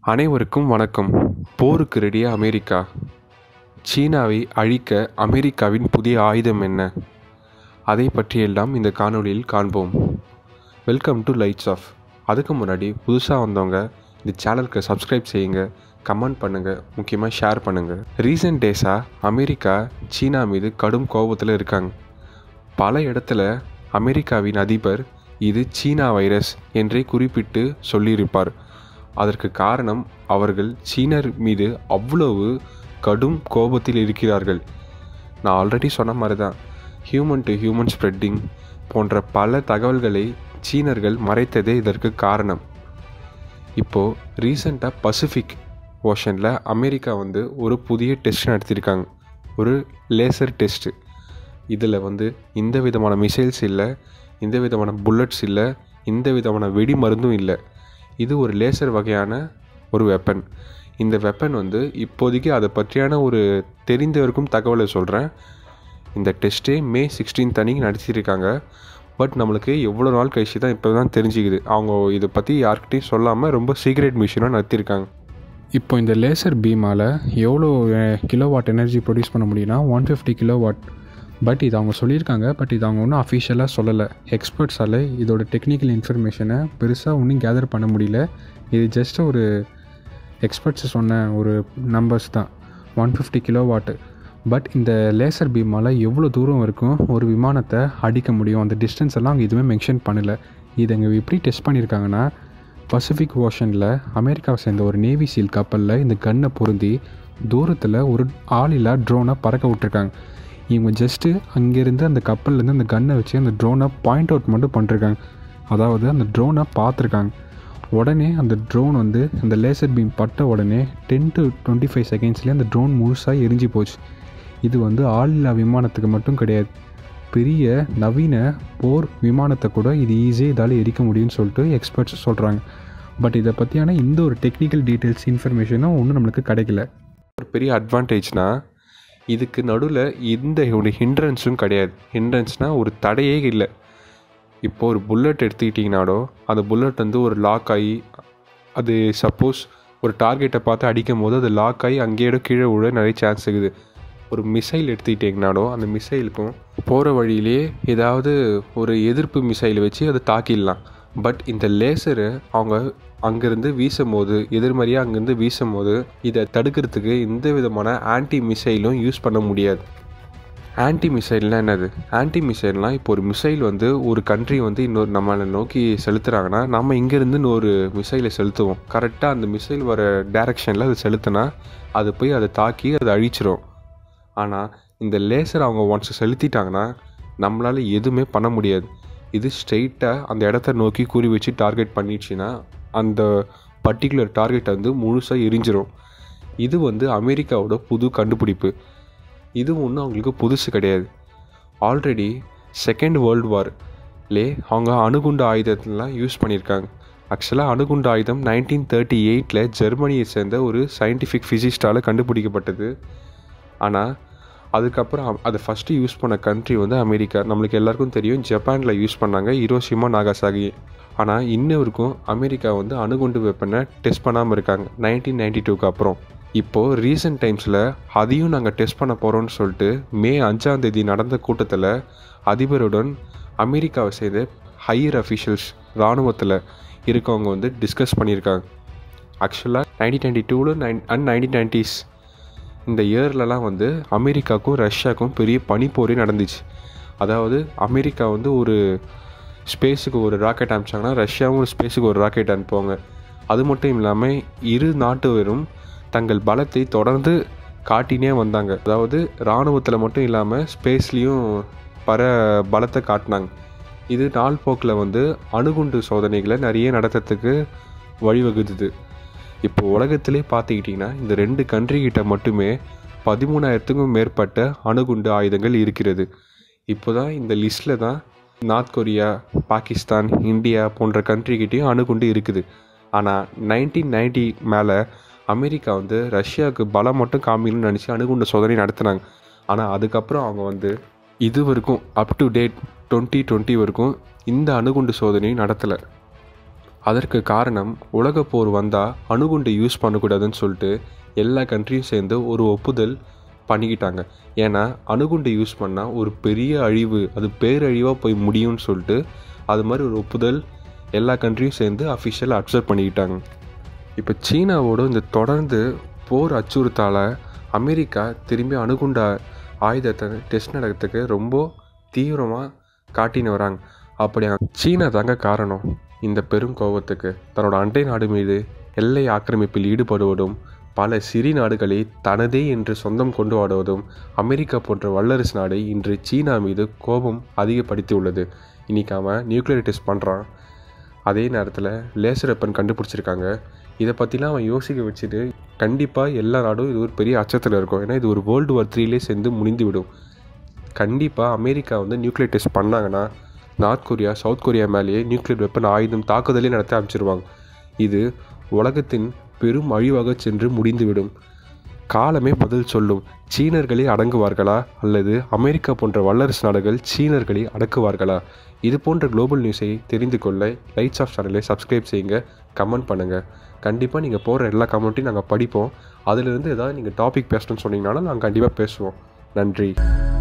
அனைவருக்கும் வணக்கம் போருக்கு ரெடியா அமெரிக்கா சீனாவை அழிக்க அமெரிக்காவின் புதிய ஆயுதம் என்ன அதை பற்றியெல்லாம் இந்த காணொளியில் காண்போம் வெல்கம் டு லைட்ஸ் ஆஃப் அதுக்கு முன்னாடி புதுசாக வந்தவங்க இந்த சேனலுக்கு சப்ஸ்கிரைப் செய்யுங்க கமெண்ட் பண்ணுங்கள் முக்கியமாக ஷேர் பண்ணுங்கள் ரீசெண்ட் டேஸாக அமெரிக்கா சீனா மீது கடும் கோபத்தில் இருக்காங்க பல இடத்துல அமெரிக்காவின் அதிபர் இது சீனா வைரஸ் என்றே குறிப்பிட்டு சொல்லியிருப்பார் அதற்கு காரணம் அவர்கள் சீனர் மீது அவ்வளவு கடும் கோபத்தில் இருக்கிறார்கள் நான் ஆல்ரெடி சொன்ன மாதிரி தான் ஹியூமன் டு ஹியூமன் ஸ்ப்ரெட்டிங் போன்ற பல தகவல்களை சீனர்கள் மறைத்ததே இதற்கு காரணம் இப்போது ரீசண்டாக பசிபிக் ஓஷனில் அமெரிக்கா வந்து ஒரு புதிய டெஸ்ட் நடத்தியிருக்காங்க ஒரு லேசர் டெஸ்ட்டு இதில் வந்து எந்த விதமான மிசைல்ஸ் இல்லை எந்த விதமான புல்லட்ஸ் இல்லை எந்த விதமான வெடி மருந்தும் இல்லை இது ஒரு லேசர் வகையான ஒரு வெப்பன் இந்த வெப்பன் வந்து இப்போதைக்கு அதை பற்றியான ஒரு தெரிந்தவருக்கும் தகவலை சொல்கிறேன் இந்த டெஸ்ட்டே மே சிக்ஸ்டீன்த் அன்னைக்கு நடத்தியிருக்காங்க பட் நம்மளுக்கு எவ்வளோ நாள் கழிச்சு தான் இப்போ தான் தெரிஞ்சுக்குது அவங்க இதை பற்றி யார்கிட்டையும் சொல்லாமல் ரொம்ப சீக்ரெட் மிஷினாக நடத்தியிருக்காங்க இப்போ இந்த லேசர் பீமால் எவ்வளோ கிலோ வாட் எனர்ஜி ப்ரொடியூஸ் பண்ண முடியும்னா one fifty kilo watt but இது அவங்க சொல்லியிருக்காங்க பட் இது அவங்க ஒன்றும் அஃபிஷியலாக சொல்லலை எக்ஸ்பர்ட்ஸால் இதோட டெக்னிக்கல் இன்ஃபர்மேஷனை பெருசாக ஒன்றும் கேதர் பண்ண முடியல இது ஜஸ்ட் ஒரு எக்ஸ்பர்ட்ஸ் சொன்ன ஒரு நம்பர்ஸ் தான் one fifty kilo watt but இந்த லேசர் பீமால் எவ்வளோ தூரம் வரைக்கும் ஒரு விமானத்தை அடிக்க முடியும் அந்த டிஸ்டன்ஸ் எல்லாம் அவங்க எதுவுமே மென்ஷன் பண்ணலை இது அங்கே எப்படி டெஸ்ட் பண்ணியிருக்காங்கன்னா பசிபிக் ஓஷனில் அமெரிக்காவை சேர்ந்த ஒரு நேவி சீல் கப்பலில் இந்த கன்னை பொருந்தி தூரத்தில் ஒரு ஆளில்லா ட்ரோனை பறக்க விட்டுருக்காங்க இவங்க ஜஸ்ட்டு அங்கேருந்து அந்த கப்பல்லேருந்து அந்த கன்னை வச்சு அந்த ட்ரோனை பாயிண்ட் அவுட் மட்டும் பண்ணிருக்காங்க அதாவது அந்த ட்ரோனை பார்த்துருக்காங்க உடனே அந்த ட்ரோன் வந்து அந்த லேசர் பீம் பட்ட உடனே டென் டு டுவெண்ட்டி ஃபைவ் செகண்ட்ஸ்லேயே அந்த ட்ரோன் முழுசாக எரிஞ்சு போச்சு இது வந்து ஆளில்லா விமானத்துக்கு மட்டும் கிடையாது பெரிய நவீன போர் விமானத்தை கூட இது ஈஸியாக இதால் எரிக்க முடியும்னு சொல்லிட்டு எக்ஸ்பர்ட்ஸ் சொல்கிறாங்க பட் இதை பற்றியான இந்த ஒரு டெக்னிக்கல் டீட்டெயில்ஸ் இன்ஃபர்மேஷனும் ஒன்றும் நம்மளுக்கு கிடைக்கல ஒரு பெரிய அட்வான்டேஜ்னா இதுக்கு நடுவில் எந்த ஒரு ஹிண்ட்ரன்ஸும் கிடையாது ஹிண்ட்ரன்ஸ்னால் ஒரு தடையே இல்லை இப்போ ஒரு புல்லட் எடுத்துக்கிட்டிங்கனாலோ அந்த புல்லட் வந்து ஒரு லாக் ஆகி அது சப்போஸ் ஒரு டார்கெட்டை பார்த்து அடிக்கும் போது அது லாக் ஆகி அங்கேயோட கீழே விழ நிறைய சான்ஸ் இருக்குது ஒரு மிசைல் எடுத்துக்கிட்டிங்கனாலோ அந்த மிசைலுக்கும் போகிற வழியிலே ஏதாவது ஒரு எதிர்ப்பு மிசைல் வச்சு அதை தாக்கிடலாம் பட் இந்த லேசரு அவங்க அங்கேருந்து வீசும் போது எதிர்மறையாக அங்கேருந்து வீசும் போது இதை தடுக்கிறதுக்கு எந்த விதமான ஆன்டி மிசைலும் யூஸ் பண்ண முடியாது ஆன்டி மிசைல்னால் என்னது ஆன்டி மிசைல்னால் இப்போ ஒரு மிசைல் வந்து ஒரு கண்ட்ரி வந்து இன்னொரு நம்மளை நோக்கி செலுத்துகிறாங்கன்னா நம்ம இங்கேருந்து இன்னொரு மிசைலை செலுத்துவோம் கரெக்டாக அந்த மிசைல் வர டேரெக்ஷனில் அதை செலுத்தினா அது போய் அதை தாக்கி அதை அழிச்சிரும் ஆனால் இந்த லேசர் அவங்க ஒன்ஸ் செலுத்திட்டாங்கன்னா நம்மளால் எதுவுமே பண்ண முடியாது இது ஸ்ட்ரெயிட்டாக அந்த இடத்த நோக்கி குறி வச்சு டார்கெட் பண்ணிடுச்சுன்னா அந்த பர்டிகுலர் டார்கெட் வந்து முழுசாக எரிஞ்சிரும் இது வந்து அமெரிக்காவோட புது கண்டுபிடிப்பு இது ஒன்றும் அவங்களுக்கு புதுசு கிடையாது ஆல்ரெடி செகண்ட் வேர்ல்டு வார்லே அவங்க அணுகுண்டு ஆயுதத்தெலாம் யூஸ் பண்ணியிருக்காங்க ஆக்சுவலாக அணுகுண்டு ஆயுதம் நைன்டீன் தேர்ட்டி எயிட்டில் ஜெர்மனியை சேர்ந்த ஒரு சயின்டிஃபிக் ஃபிசிஸ்டால் கண்டுபிடிக்கப்பட்டது ஆனால் அதுக்கப்புறம் அதை ஃபஸ்ட்டு யூஸ் பண்ண கண்ட்ரி வந்து அமெரிக்கா நம்மளுக்கு எல்லாருக்கும் தெரியும் ஜப்பானில் யூஸ் பண்ணாங்க ஹிரோஷிமா நாகாசாகி ஆனால் இன்ன வரைக்கும் அமெரிக்கா வந்து அணுகுண்டு வெப்பனை டெஸ்ட் பண்ணாமல் இருக்காங்க நைன்டீன் நைன்டி டூக்கு அப்புறம் இப்போது ரீசெண்ட் டைம்ஸில் அதையும் நாங்கள் டெஸ்ட் பண்ண போகிறோம்னு சொல்லிட்டு மே அஞ்சாம் தேதி நடந்த கூட்டத்தில் அதிபருடன் அமெரிக்காவை சேர்ந்த ஹையர் அஃபிஷியல்ஸ் இராணுவத்தில் இருக்கவங்க வந்து டிஸ்கஸ் பண்ணியிருக்காங்க ஆக்சுவலாக நைன்டீன் டுவெண்ட்டி டூவில் நைன் அண்ட் நைன்டீன் நைன்டிஸ் இந்த இயர்லலாம் வந்து அமெரிக்காவுக்கும் ரஷ்யாவுக்கும் பெரிய பனிப்போரே நடந்துச்சு அதாவது அமெரிக்கா வந்து ஒரு ஸ்பேஸுக்கு ஒரு ராக்கெட் அனுப்பிச்சாங்கன்னா ரஷ்யாவும் ஒரு ஸ்பேஸுக்கு ஒரு ராக்கெட் அனுப்புவாங்க அது மட்டும் இல்லாமல் இரு நாட்டுவரும் தங்கள் பலத்தை தொடர்ந்து காட்டினே வந்தாங்க அதாவது இராணுவத்தில் மட்டும் இல்லாமல் ஸ்பேஸ்லேயும் பர பலத்தை காட்டினாங்க இது நாள் போக்கில் வந்து அணுகுண்டு சோதனைகளை நிறைய நடத்துறதுக்கு வழிவகுத்துது இப்போ உலகத்திலே பார்த்துக்கிட்டிங்கன்னா இந்த ரெண்டு கண்ட்ரி கிட்ட மட்டுமே பதிமூணாயிரத்துக்கும் மேற்பட்ட அணுகுண்டு ஆயுதங்கள் இருக்கிறது இப்போ தான் இந்த லிஸ்ட்டில் தான் நார்த் கொரியா பாகிஸ்தான் இந்தியா போன்ற கண்ட்ரிக்கிட்டேயும் அணுகுண்டு இருக்குது ஆனால் நைன்டீன் நைன்டி மேலே அமெரிக்கா வந்து ரஷ்யாவுக்கு பலம் மட்டும் காமிக்கணும்னு நினச்சி அணுகுண்டு சோதனை நடத்தினாங்க ஆனால் அதுக்கப்புறம் அவங்க வந்து இது வரைக்கும் up to date twenty twenty வரைக்கும் இந்த அணுகுண்டு சோதனையும் நடத்தலை அதற்கு காரணம் உலகப் போர் வந்தால் அணுகுண்டை யூஸ் பண்ணக்கூடாதுன்னு சொல்லிட்டு எல்லா கண்ட்ரியும் சேர்ந்து ஒரு ஒப்புதல் பண்ணிக்கிட்டாங்க ஏன்னா அணுகுண்டை யூஸ் பண்ணால் ஒரு பெரிய அழிவு அது பேரழிவாக போய் முடியும்னு சொல்லிட்டு அது மாதிரி ஒரு ஒப்புதல் எல்லா கண்ட்ரியும் சேர்ந்து அஃபிஷியலாக அக்செப்ட் பண்ணிக்கிட்டாங்க இப்போ சீனாவோட இந்த தொடர்ந்து போர் அச்சுறுத்தால அமெரிக்கா திரும்பி அணுகுண்ட ஆயுதத்தை டெஸ்ட் நடக்கிறதுக்கு ரொம்ப தீவிரமாக காட்டின்னு வராங்க அப்படி சீனா தாங்க காரணம் இந்த பெரும் கோபத்துக்கு தன்னோட அண்டை நாடு மீது எல்லை ஆக்கிரமிப்பில் ஈடுபடுவதும் பல சிறி நாடுகளை தனதே என்று சொந்தம் கொண்டு வாடுவதும் அமெரிக்கா போன்ற வல்லரசு நாடு இன்று சீனா மீது கோபம் அதிகப்படுத்தி உள்ளது இன்னைக்கு அவன் நியூக்ளியர் டெஸ்ட் பண்ணுறான் அதே நேரத்தில் லேசர் வெப்பன் கண்டுபிடிச்சிருக்காங்க இதை பற்றிலாம் அவன் யோசிக்க வச்சுட்டு கண்டிப்பாக எல்லா நாடும் இது ஒரு பெரிய அச்சத்தில் இருக்கும் ஏன்னா இது ஒரு வேர்ல்டு வார் த்ரீலே சேர்ந்து முடிந்து விடும் கண்டிப்பாக அமெரிக்கா வந்து நியூக்ளியர் டெஸ்ட் பண்ணாங்கன்னா நார்த் கொரியா சவுத் கொரியா மேலேயே நியூக்ளியர் வெப்பன் ஆயுதம் தாக்குதலே நடத்த அமைச்சிருவாங்க இது உலகத்தின் பெரும் அழிவாக சென்று முடிந்துவிடும் காலமே பதில் சொல்லும் சீனர்களே அடங்குவார்களா அல்லது அமெரிக்கா போன்ற வல்லரசு நாடுகள் சீனர்களை அடக்குவார்களா இது போன்ற குளோபல் நியூஸை தெரிந்து கொள்ள லைட்ஸ் ஆஃப் சேனலை சப்ஸ்கிரைப் செய்யுங்க கமெண்ட் பண்ணுங்கள் கண்டிப்பாக நீங்கள் போகிற எல்லா கமெண்ட்டையும் நாங்கள் படிப்போம் அதிலிருந்து ஏதாவது நீங்கள் டாபிக் பேசணும்னு சொன்னீங்கனாலும் நாங்கள் கண்டிப்பாக பேசுவோம் நன்றி